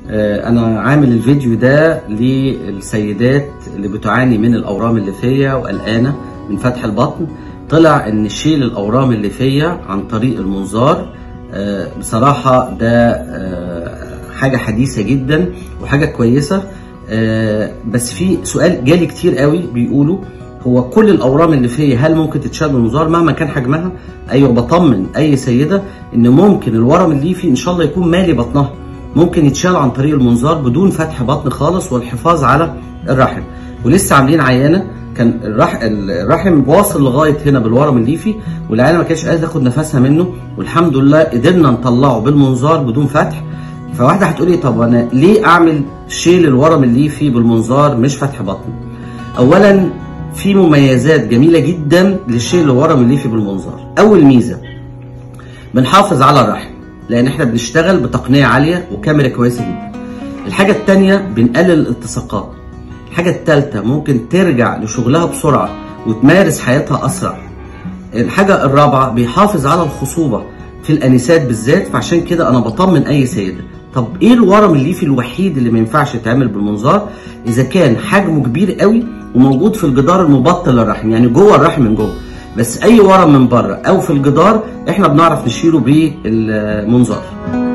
آه، انا عامل الفيديو ده للسيدات اللي بتعاني من الاورام الليفيه وقلقانه من فتح البطن طلع ان شيل الاورام الليفيه عن طريق المنظار آه، بصراحه ده آه، حاجه حديثه جدا وحاجه كويسه آه، بس في سؤال جالي كتير قوي بيقولوا هو كل الاورام اللي فيا هل ممكن تتشال بالمنظار مهما كان حجمها ايوه بطمن اي سيده ان ممكن الورم الليفي ان شاء الله يكون مالي بطنها ممكن يتشال عن طريق المنظار بدون فتح بطن خالص والحفاظ على الرحم ولسه عاملين عيانه كان الرح... الرحم واصل لغايه هنا بالورم الليفي والعيانه ما كانتش قادره تاخد نفسها منه والحمد لله قدرنا نطلعه بالمنظار بدون فتح فواحده هتقولي طب انا ليه اعمل شيل الورم الليفي بالمنظار مش فتح بطن اولا في مميزات جميله جدا لشيل الورم الليفي بالمنظار اول ميزه بنحافظ على الرحم لان احنا بنشتغل بتقنيه عاليه وكاميرا كويسه جدا الحاجه الثانيه بنقلل الالتصاقات الحاجه الثالثه ممكن ترجع لشغلها بسرعه وتمارس حياتها اسرع الحاجه الرابعه بيحافظ على الخصوبه في الانسات بالذات فعشان كده انا بطمن اي سيده طب ايه الورم الليفي الوحيد اللي ما ينفعش يتعمل بالمنظار اذا كان حجمه كبير قوي وموجود في الجدار المبطن للرحم يعني جوه الرحم من جوه بس اي ورم من بره او في الجدار احنا بنعرف نشيله بالمنظار